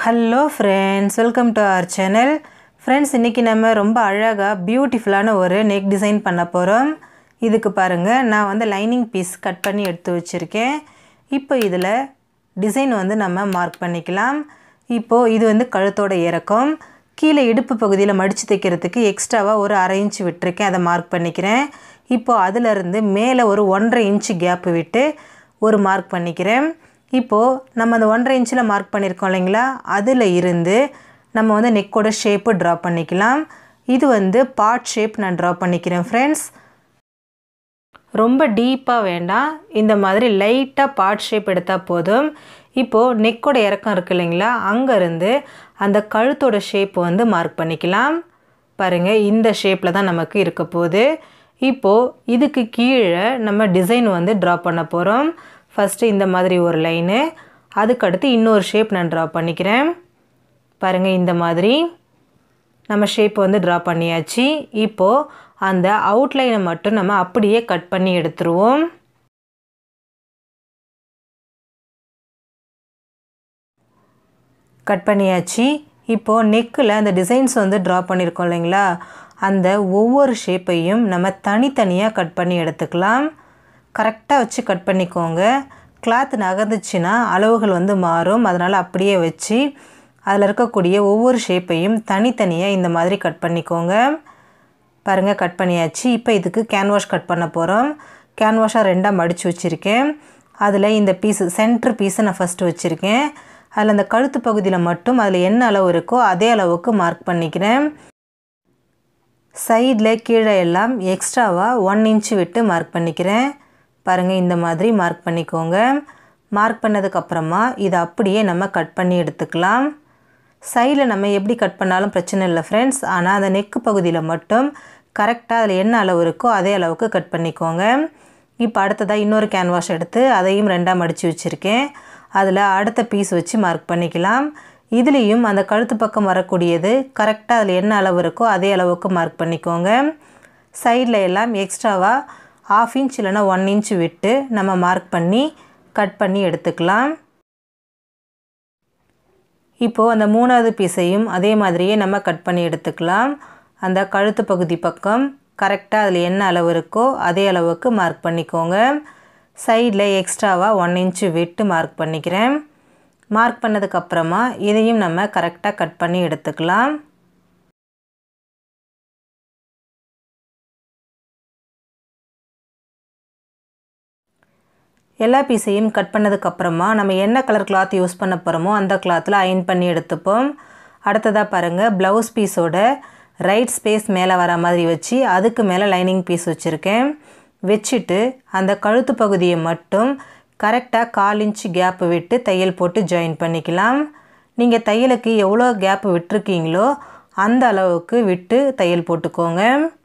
hello friends welcome to our channel friends இன்றைக்கி நம்ம ரொம்ப அழகாக பியூட்டிஃபுல்லான ஒரு நெக் டிசைன் பண்ண போகிறோம் இதுக்கு பாருங்கள் நான் வந்து லைனிங் பீஸ் கட் பண்ணி எடுத்து வச்சுருக்கேன் இப்போ இதில் டிசைன் வந்து நம்ம மார்க் பண்ணிக்கலாம் இப்போது இது வந்து கழுத்தோட இறக்கம் கீழே இடுப்பு பகுதியில் மடித்து தைக்கிறதுக்கு எக்ஸ்ட்ராவாக ஒரு அரை இன்ச்சு விட்டுருக்கேன் அதை மார்க் பண்ணிக்கிறேன் இப்போது அதிலிருந்து மேலே ஒரு ஒன்றரை இன்ச்சு கேப்பு விட்டு ஒரு மார்க் பண்ணிக்கிறேன் இப்போது நம்ம அந்த ஒன்றரை இன்ச்சில் மார்க் பண்ணியிருக்கோம் இல்லைங்களா அதில் இருந்து நம்ம வந்து நெக்கோட ஷேப்பு ட்ரா பண்ணிக்கலாம் இது வந்து பார்ட் ஷேப் நான் ட்ரா பண்ணிக்கிறேன் ஃப்ரெண்ட்ஸ் ரொம்ப டீப்பாக வேண்டாம் இந்த மாதிரி லைட்டாக பார்ட் ஷேப் எடுத்தால் போதும் இப்போது நெக்கோட இறக்கம் இருக்குது இல்லைங்களா அங்கேருந்து அந்த கழுத்தோட ஷேப் வந்து மார்க் பண்ணிக்கலாம் பாருங்கள் இந்த ஷேப்பில் தான் நமக்கு இருக்க போகுது இப்போது இதுக்கு கீழே நம்ம டிசைன் வந்து ட்ரா பண்ண போகிறோம் ஃபஸ்ட்டு இந்த மாதிரி ஒரு லைனு அதுக்கடுத்து இன்னொரு ஷேப் நான் ட்ரா பண்ணிக்கிறேன் பாருங்கள் இந்த மாதிரி நம்ம ஷேப் வந்து ட்ரா பண்ணியாச்சு இப்போது அந்த அவுட்லைனை மட்டும் நம்ம அப்படியே கட் பண்ணி எடுத்துருவோம் கட் பண்ணியாச்சு இப்போது நெக்கில் அந்த டிசைன்ஸ் வந்து ட்ரா பண்ணியிருக்கோம் இல்லைங்களா அந்த ஒவ்வொரு ஷேப்பையும் நம்ம தனித்தனியாக கட் பண்ணி எடுத்துக்கலாம் கரெக்டாக வச்சு கட் பண்ணிக்கோங்க கிளாத் நகர்ந்துச்சுன்னா அளவுகள் வந்து மாறும் அதனால் அப்படியே வச்சு அதில் இருக்கக்கூடிய ஒவ்வொரு ஷேப்பையும் தனித்தனியாக இந்த மாதிரி கட் பண்ணிக்கோங்க பாருங்கள் கட் பண்ணியாச்சு இப்போ இதுக்கு கேன்வாஷ் கட் பண்ண போகிறோம் கேன்வாஷாக ரெண்டாக மடித்து வச்சுருக்கேன் அதில் இந்த பீஸு சென்ட்ரு பீஸை நான் ஃபஸ்ட்டு வச்சுருக்கேன் அதில் அந்த கழுத்து பகுதியில் மட்டும் அதில் என்ன அளவு இருக்கோ அதே அளவுக்கு மார்க் பண்ணிக்கிறேன் சைடில் கீழே எல்லாம் எக்ஸ்ட்ராவாக ஒன் இன்ச்சு விட்டு மார்க் பண்ணிக்கிறேன் பாருங்கள் இந்த மாதிரி மார்க் பண்ணிக்கோங்க மார்க் பண்ணதுக்கப்புறமா இதை அப்படியே நம்ம கட் பண்ணி எடுத்துக்கலாம் சைடில் நம்ம எப்படி கட் பண்ணாலும் பிரச்சனை இல்லை ஃப்ரெண்ட்ஸ் ஆனால் அந்த நெக்கு பகுதியில் மட்டும் கரெக்டாக அதில் என்ன அளவு இருக்கோ அதே அளவுக்கு கட் பண்ணிக்கோங்க இப்போ அடுத்ததாக இன்னொரு கேன்வாஷ் எடுத்து அதையும் ரெண்டாக மடித்து வச்சுருக்கேன் அதில் அடுத்த பீஸ் வச்சு மார்க் பண்ணிக்கலாம் இதுலேயும் அந்த கழுத்து பக்கம் வரக்கூடியது கரெக்டாக அதில் என்ன அளவு இருக்கோ அதே அளவுக்கு மார்க் பண்ணிக்கோங்க சைடில் எல்லாம் எக்ஸ்ட்ராவாக ஆஃப் இன்ச் இல்லைனா ஒன் இன்ச் விட்டு நம்ம மார்க் பண்ணி கட் பண்ணி எடுத்துக்கலாம் இப்போது அந்த மூணாவது பீஸையும் அதே மாதிரியே நம்ம கட் பண்ணி எடுத்துக்கலாம் அந்த கழுத்து பகுதி பக்கம் கரெக்டாக அதில் என்ன அளவு இருக்கோ அதே அளவுக்கு மார்க் பண்ணிக்கோங்க சைடில் எக்ஸ்ட்ராவாக ஒன் இன்ச்சு விட்டு மார்க் பண்ணிக்கிறேன் மார்க் பண்ணதுக்கப்புறமா இதையும் நம்ம கரெக்டாக கட் பண்ணி எடுத்துக்கலாம் எல்லா பீஸையும் கட் பண்ணதுக்கப்புறமா நம்ம என்ன கலர் கிளாத் யூஸ் பண்ண போகிறோமோ அந்த கிளாத்தில் அயன் பண்ணி எடுத்துப்போம் அடுத்ததாக பாருங்கள் ப்ளவுஸ் பீஸோட ரைட் ஸ்பேஸ் மேலே வர மாதிரி வச்சு அதுக்கு மேலே லைனிங் பீஸ் வச்சுருக்கேன் வச்சுட்டு அந்த கழுத்து பகுதியை மட்டும் கரெக்டாக கால் இன்ச்சு கேப்பு விட்டு தையல் போட்டு ஜாயின் பண்ணிக்கலாம் நீங்கள் தையலுக்கு எவ்வளோ கேப்பு விட்டுருக்கீங்களோ அந்த அளவுக்கு விட்டு தையல் போட்டுக்கோங்க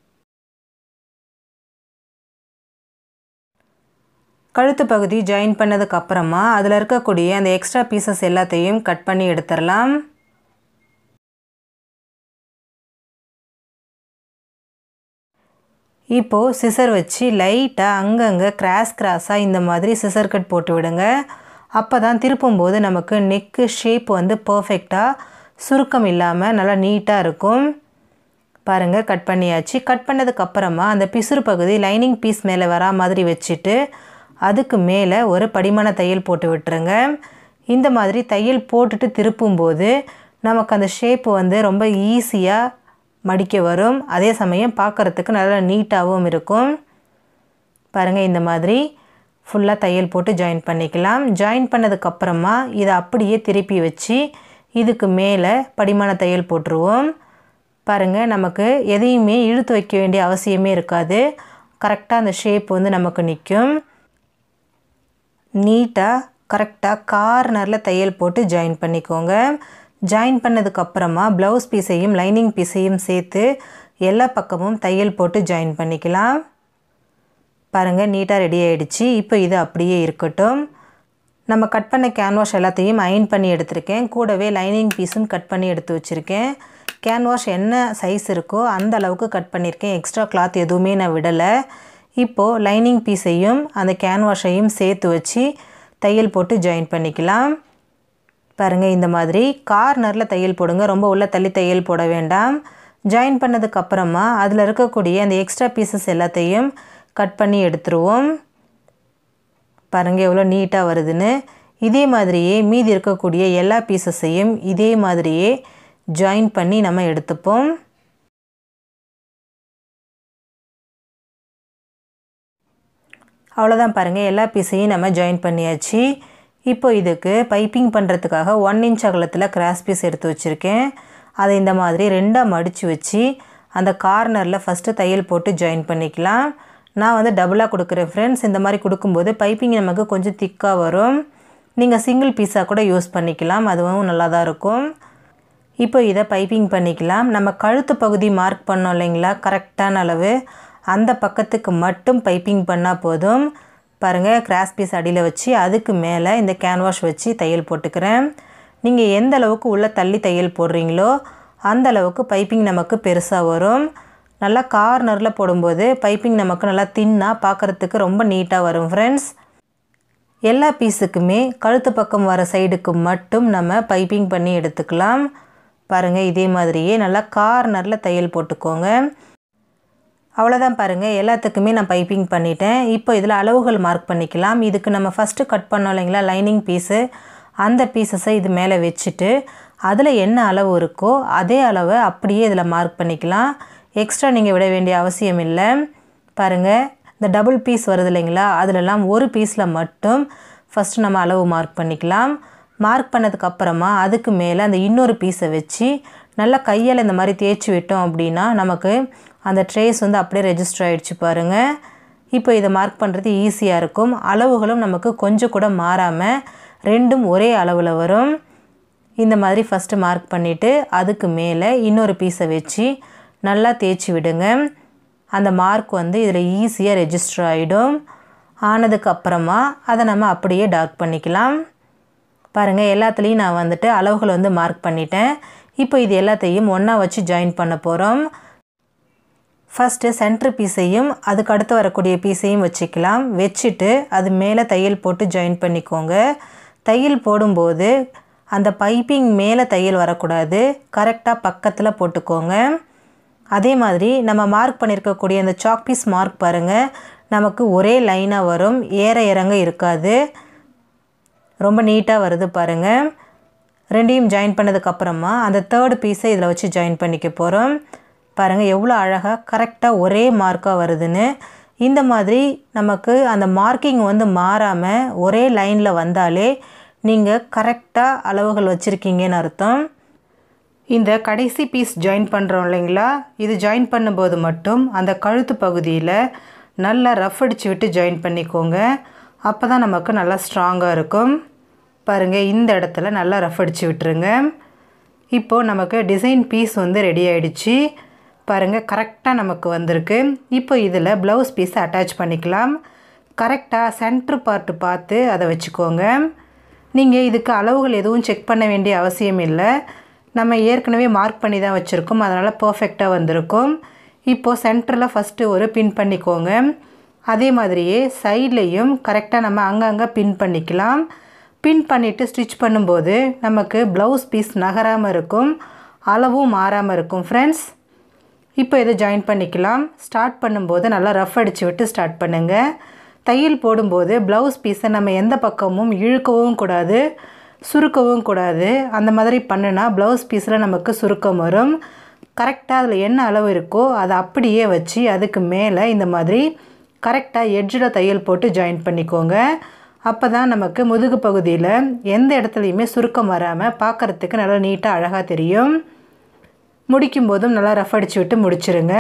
கழுத்து பகுதி ஜாயின் பண்ணதுக்கு அப்புறமா அதில் இருக்கக்கூடிய அந்த எக்ஸ்ட்ரா பீசஸ் எல்லாத்தையும் கட் பண்ணி எடுத்துடலாம் இப்போது சிசர் வச்சு லைட்டாக அங்கங்கே கிராஸ் கிராஸாக இந்த மாதிரி சிசர் கட் போட்டு விடுங்க அப்போ தான் திருப்பும்போது நமக்கு நெக்கு ஷேப் வந்து பர்ஃபெக்டாக சுருக்கம் இல்லாமல் நல்லா நீட்டாக இருக்கும் பாருங்கள் கட் பண்ணியாச்சு கட் பண்ணதுக்கப்புறமா அந்த பிசுறு பகுதி லைனிங் பீஸ் மேலே வரா மாதிரி வச்சுட்டு அதுக்கு மேலே ஒரு படிமான தையல் போட்டு விட்டுருங்க இந்த மாதிரி தையல் போட்டுட்டு திருப்பும்போது நமக்கு அந்த ஷேப்பு வந்து ரொம்ப ஈஸியாக மடிக்க வரும் அதே சமயம் பார்க்குறதுக்கு நல்லா நீட்டாகவும் இருக்கும் பாருங்கள் இந்த மாதிரி ஃபுல்லாக தையல் போட்டு ஜாயின் பண்ணிக்கலாம் ஜாயின் பண்ணதுக்கப்புறமா இதை அப்படியே திருப்பி வச்சு இதுக்கு மேலே படிமான தையல் போட்டுருவோம் பாருங்கள் நமக்கு எதையுமே இழுத்து வைக்க வேண்டிய அவசியமே இருக்காது கரெக்டாக அந்த ஷேப் வந்து நமக்கு நிற்கும் நீட்டாக கரெக்டாக கார்னரில் தையல் போட்டு ஜாயின் பண்ணிக்கோங்க ஜாயின் பண்ணதுக்கப்புறமா ப்ளவுஸ் பீஸையும் லைனிங் பீஸையும் சேர்த்து எல்லா பக்கமும் தையல் போட்டு ஜாயின் பண்ணிக்கலாம் பாருங்கள் நீட்டாக ரெடி ஆகிடுச்சு இப்போ இது அப்படியே இருக்கட்டும் நம்ம கட் பண்ண கேன்வாஷ் எல்லாத்தையும் அயன் பண்ணி எடுத்திருக்கேன் கூடவே லைனிங் பீஸும் கட் பண்ணி எடுத்து வச்சுருக்கேன் கேன்வாஷ் என்ன சைஸ் இருக்கோ அந்த அளவுக்கு கட் பண்ணியிருக்கேன் எக்ஸ்ட்ரா கிளாத் எதுவுமே நான் விடலை இப்போது லைனிங் பீஸையும் அந்த கேன்வாஷையும் சேர்த்து வச்சு தையல் போட்டு ஜாயின் பண்ணிக்கலாம் பாருங்கள் இந்த மாதிரி கார்னரில் தையல் போடுங்க ரொம்ப உள்ள தள்ளி தையல் போட வேண்டாம் ஜாயின் பண்ணதுக்கப்புறமா அதில் இருக்கக்கூடிய அந்த எக்ஸ்ட்ரா பீசஸ் எல்லாத்தையும் கட் பண்ணி எடுத்துருவோம் பாருங்கள் எவ்வளோ நீட்டாக வருதுன்னு இதே மாதிரியே மீதி இருக்கக்கூடிய எல்லா பீசஸையும் இதே மாதிரியே ஜாயின் பண்ணி நம்ம எடுத்துப்போம் அவ்வளோதான் பாருங்கள் எல்லா பீஸையும் நம்ம ஜாயின் பண்ணியாச்சு இப்போ இதுக்கு பைப்பிங் பண்ணுறதுக்காக ஒன் இன்ச் அகலத்தில் கிராஸ் பீஸ் எடுத்து வச்சுருக்கேன் அதை இந்த மாதிரி ரெண்டாக மடித்து வச்சு அந்த கார்னரில் ஃபஸ்ட்டு தையல் போட்டு ஜாயின் பண்ணிக்கலாம் நான் வந்து டபுளாக கொடுக்குறேன் ஃப்ரெண்ட்ஸ் இந்த மாதிரி கொடுக்கும்போது பைப்பிங் நமக்கு கொஞ்சம் திக்காக வரும் நீங்கள் சிங்கிள் பீஸாக கூட யூஸ் பண்ணிக்கலாம் அதுவும் நல்லா தான் இருக்கும் இப்போ இதை பைப்பிங் பண்ணிக்கலாம் நம்ம கழுத்து பகுதி மார்க் பண்ணோம் இல்லைங்களா கரெக்டான அளவு அந்த பக்கத்துக்கு மட்டும் பைப்பிங் பண்ணால் போதும் பாருங்கள் கிராஸ் பீஸ் அடியில் வச்சு அதுக்கு மேலே இந்த கேன்வாஷ் வச்சு தையல் போட்டுக்கிறேன் நீங்கள் எந்த அளவுக்கு உள்ளே தள்ளி தையல் போடுறீங்களோ அந்த அளவுக்கு பைப்பிங் நமக்கு பெருசாக வரும் நல்லா கார்னரில் போடும்போது பைப்பிங் நமக்கு நல்லா தின்னாக பார்க்குறதுக்கு ரொம்ப நீட்டாக வரும் ஃப்ரெண்ட்ஸ் எல்லா பீஸுக்குமே கழுத்து பக்கம் வர சைடுக்கு மட்டும் நம்ம பைப்பிங் பண்ணி எடுத்துக்கலாம் பாருங்கள் இதே மாதிரியே நல்லா கார்னரில் தையல் போட்டுக்கோங்க அவ்வளோதான் பாருங்கள் எல்லாத்துக்குமே நான் பைப்பிங் பண்ணிட்டேன் இப்போ இதில் அளவுகள் மார்க் பண்ணிக்கலாம் இதுக்கு நம்ம ஃபஸ்ட்டு கட் பண்ணோம் இல்லைங்களா லைனிங் பீஸு அந்த பீசஸை இது மேலே வச்சுட்டு அதில் என்ன அளவு இருக்கோ அதே அளவை அப்படியே இதில் மார்க் பண்ணிக்கலாம் எக்ஸ்ட்ரா நீங்கள் விட வேண்டிய அவசியம் இல்லை பாருங்கள் இந்த டபுள் பீஸ் வருது இல்லைங்களா அதிலெல்லாம் ஒரு பீஸில் மட்டும் ஃபஸ்ட்டு நம்ம அளவு மார்க் பண்ணிக்கலாம் மார்க் பண்ணதுக்கப்புறமா அதுக்கு மேலே அந்த இன்னொரு பீஸை வச்சு நல்லா கையால் இந்த மாதிரி தேய்ச்சி விட்டோம் அப்படின்னா நமக்கு அந்த ட்ரேஸ் வந்து அப்படியே ரெஜிஸ்டர் ஆகிடுச்சு பாருங்கள் இப்போ இதை மார்க் பண்ணுறது ஈஸியாக இருக்கும் அளவுகளும் நமக்கு கொஞ்சம் கூட மாறாமல் ரெண்டும் ஒரே அளவில் வரும் இந்த மாதிரி ஃபஸ்ட்டு மார்க் பண்ணிவிட்டு அதுக்கு மேலே இன்னொரு பீஸை வச்சு நல்லா தேய்ச்சி விடுங்க அந்த மார்க் வந்து இதில் ஈஸியாக ரெஜிஸ்டர் ஆகிடும் ஆனதுக்கப்புறமா அதை நம்ம அப்படியே டார்க் பண்ணிக்கலாம் பாருங்கள் எல்லாத்துலேயும் நான் வந்துட்டு அளவுகள் வந்து மார்க் பண்ணிட்டேன் இப்போ இது எல்லாத்தையும் ஒன்றா வச்சு ஜாயின் பண்ண போகிறோம் ஃபஸ்ட்டு சென்ட்ரு பீஸையும் அதுக்கு அடுத்து வரக்கூடிய பீஸையும் வச்சுக்கலாம் வச்சுட்டு அது மேலே தையல் போட்டு ஜாயின் பண்ணிக்கோங்க தையல் போடும்போது அந்த பைப்பிங் மேலே தையல் வரக்கூடாது கரெக்டாக பக்கத்தில் போட்டுக்கோங்க அதே மாதிரி நம்ம மார்க் பண்ணியிருக்கக்கூடிய அந்த சாக் பீஸ் மார்க் பாருங்கள் நமக்கு ஒரே லைனாக வரும் ஏற இறங்க இருக்காது ரொம்ப நீட்டாக வருது பாருங்கள் ரெண்டையும் ஜாயின் பண்ணதுக்கப்புறமா அந்த தேர்டு பீஸை இதில் வச்சு ஜாயின் பண்ணிக்க போகிறோம் பாருங்கள் எவ்வளோ அழகாக கரெக்டாக ஒரே மார்க்காக வருதுன்னு இந்த மாதிரி நமக்கு அந்த மார்க்கிங் வந்து மாறாமல் ஒரே லைனில் வந்தாலே நீங்கள் கரெக்டாக அளவுகள் வச்சுருக்கீங்கன்னு அர்த்தம் இந்த கடைசி பீஸ் ஜாயின் பண்ணுறோம் இல்லைங்களா இது ஜாயின் பண்ணும்போது மட்டும் அந்த கழுத்து பகுதியில் நல்லா ரஃப் அடித்து விட்டு ஜாயின் பண்ணிக்கோங்க அப்போ தான் நமக்கு நல்லா ஸ்ட்ராங்காக இருக்கும் பாருங்கள் இந்த இடத்துல நல்லா ரஃப் அடித்து விட்டுருங்க இப்போது நமக்கு டிசைன் பீஸ் வந்து ரெடி ஆகிடுச்சு பாருங்கள் கரெக்டாக நமக்கு வந்திருக்கு இப்போ இதில் ப்ளவுஸ் பீஸை அட்டாச் பண்ணிக்கலாம் கரெக்டாக சென்ட்ரு பார்ட்டு பார்த்து அதை வச்சுக்கோங்க நீங்கள் இதுக்கு அளவுகள் எதுவும் செக் பண்ண வேண்டிய அவசியம் இல்லை நம்ம ஏற்கனவே மார்க் பண்ணி தான் வச்சுருக்கோம் அதனால் பர்ஃபெக்டாக வந்திருக்கும் இப்போது சென்டரில் ஃபஸ்ட்டு ஒரு பின் பண்ணிக்கோங்க அதே மாதிரியே சைட்லேயும் கரெக்டாக நம்ம அங்கங்கே பின் பண்ணிக்கலாம் பின் பண்ணிவிட்டு ஸ்டிச் பண்ணும்போது நமக்கு ப்ளவுஸ் பீஸ் நகராமல் இருக்கும் அளவும் மாறாமல் இருக்கும் ஃப்ரெண்ட்ஸ் இப்போ இதை ஜாயின் பண்ணிக்கலாம் ஸ்டார்ட் பண்ணும்போது நல்லா ரஃப் அடித்து விட்டு ஸ்டார்ட் பண்ணுங்கள் தையல் போடும்போது ப்ளவுஸ் பீஸை நம்ம எந்த பக்கமும் இழுக்கவும் கூடாது சுருக்கவும் கூடாது அந்த மாதிரி பண்ணுனா ப்ளவுஸ் பீஸில் நமக்கு சுருக்கம் வரும் கரெக்டாக அதில் என்ன அளவு இருக்கோ அதை அப்படியே வச்சு அதுக்கு மேலே இந்த மாதிரி கரெக்டாக எட்ஜில் தையல் போட்டு ஜாயின் பண்ணிக்கோங்க அப்போ தான் நமக்கு முதுகு பகுதியில் எந்த இடத்துலையுமே சுருக்கம் வராமல் பார்க்குறதுக்கு நல்லா நீட்டாக அழகாக தெரியும் முடிக்கும் போதும் நல்லா ரஃப் அடித்து விட்டு முடிச்சிருங்க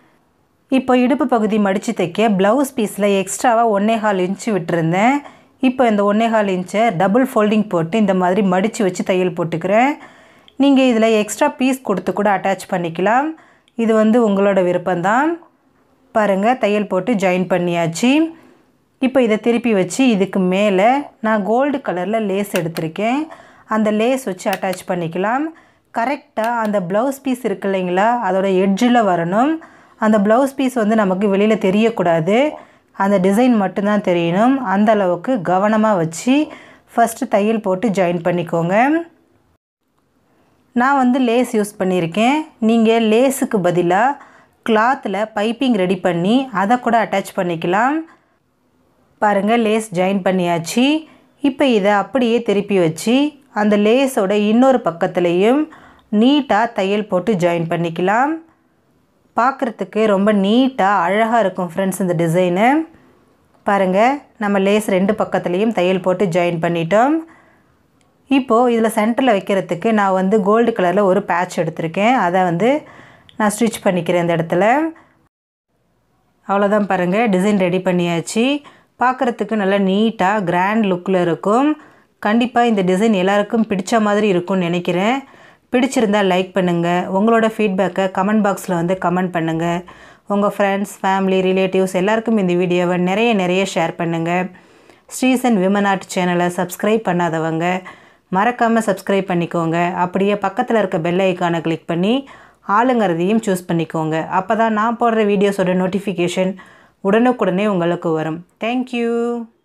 இப்போ இடுப்பு பகுதி மடித்து தைக்க ப்ளவுஸ் பீஸில் எக்ஸ்ட்ராவாக ஒன்றே கால் இன்ச்சு விட்டுருந்தேன் இப்போ இந்த ஒன்றே கால் இன்ச்சை டபுள் ஃபோல்டிங் போட்டு இந்த மாதிரி மடித்து வச்சு தையல் போட்டுக்கிறேன் நீங்கள் இதில் எக்ஸ்ட்ரா பீஸ் கொடுத்து கூட அட்டாச் பண்ணிக்கலாம் இது வந்து உங்களோட விருப்பம்தான் பாருங்கள் தையல் போட்டு ஜாயின் பண்ணியாச்சு இப்போ இதை திருப்பி வச்சு இதுக்கு மேலே நான் கோல்டு கலரில் லேஸ் எடுத்திருக்கேன் அந்த லேஸ் வச்சு அட்டாச் பண்ணிக்கலாம் கரெக்டாக அந்த ப்ளவுஸ் பீஸ் இருக்கு இல்லைங்களா அதோட எட்ஜில் வரணும் அந்த ப்ளவுஸ் பீஸ் வந்து நமக்கு வெளியில் தெரியக்கூடாது அந்த டிசைன் மட்டும்தான் தெரியணும் அந்த அளவுக்கு கவனமாக வச்சு ஃபஸ்ட்டு தையல் போட்டு ஜாயின் பண்ணிக்கோங்க நான் வந்து லேஸ் யூஸ் பண்ணியிருக்கேன் நீங்கள் லேஸுக்கு பதிலாக கிளாத்தில் பைப்பிங் ரெடி பண்ணி அதை கூட அட்டாச் பண்ணிக்கலாம் பாருங்கள் லேஸ் ஜாயின் பண்ணியாச்சு இப்போ இதை அப்படியே திருப்பி வச்சு அந்த லேஸோட இன்னொரு பக்கத்துலேயும் நீட்டாக தையல் போட்டு ஜாயின் பண்ணிக்கலாம் பார்க்குறதுக்கு ரொம்ப நீட்டாக அழகாக இருக்கும் ஃப்ரெண்ட்ஸ் இந்த டிசைனு பாருங்கள் நம்ம லேஸ் ரெண்டு பக்கத்துலேயும் தையல் போட்டு ஜாயின் பண்ணிட்டோம் இப்போது இதில் சென்டரில் வைக்கிறதுக்கு நான் வந்து கோல்டு கலரில் ஒரு பேட்ச் எடுத்திருக்கேன் அதை வந்து நான் ஸ்டிச் பண்ணிக்கிறேன் இந்த இடத்துல அவ்வளோதான் பாருங்கள் டிசைன் ரெடி பண்ணியாச்சு பார்க்குறதுக்கு நல்லா நீட்டாக கிராண்ட் லுக்கில் இருக்கும் கண்டிப்பாக இந்த டிசைன் எல்லாருக்கும் பிடிச்ச மாதிரி இருக்கும்னு நினைக்கிறேன் பிடிச்சிருந்தால் லைக் பண்ணுங்கள் உங்களோட ஃபீட்பேக்கை கமெண்ட் பாக்ஸில் வந்து கமெண்ட் பண்ணுங்கள் உங்கள் ஃப்ரெண்ட்ஸ் ஃபேமிலி ரிலேட்டிவ்ஸ் எல்லாருக்கும் இந்த வீடியோவை நிறைய நிறைய ஷேர் பண்ணுங்கள் ஸ்ரீசன் விமன் ஆர்ட் சேனலை சப்ஸ்கிரைப் பண்ணாதவங்க மறக்காமல் சப்ஸ்கிரைப் பண்ணிக்கோங்க அப்படியே பக்கத்தில் இருக்க பெல் ஐக்கானை கிளிக் பண்ணி ஆளுங்கிறதையும் சூஸ் பண்ணிக்கோங்க அப்போ தான் நான் போடுற வீடியோஸோட நோட்டிஃபிகேஷன் உடனுக்குடனே உங்களுக்கு வரும் தேங்க்யூ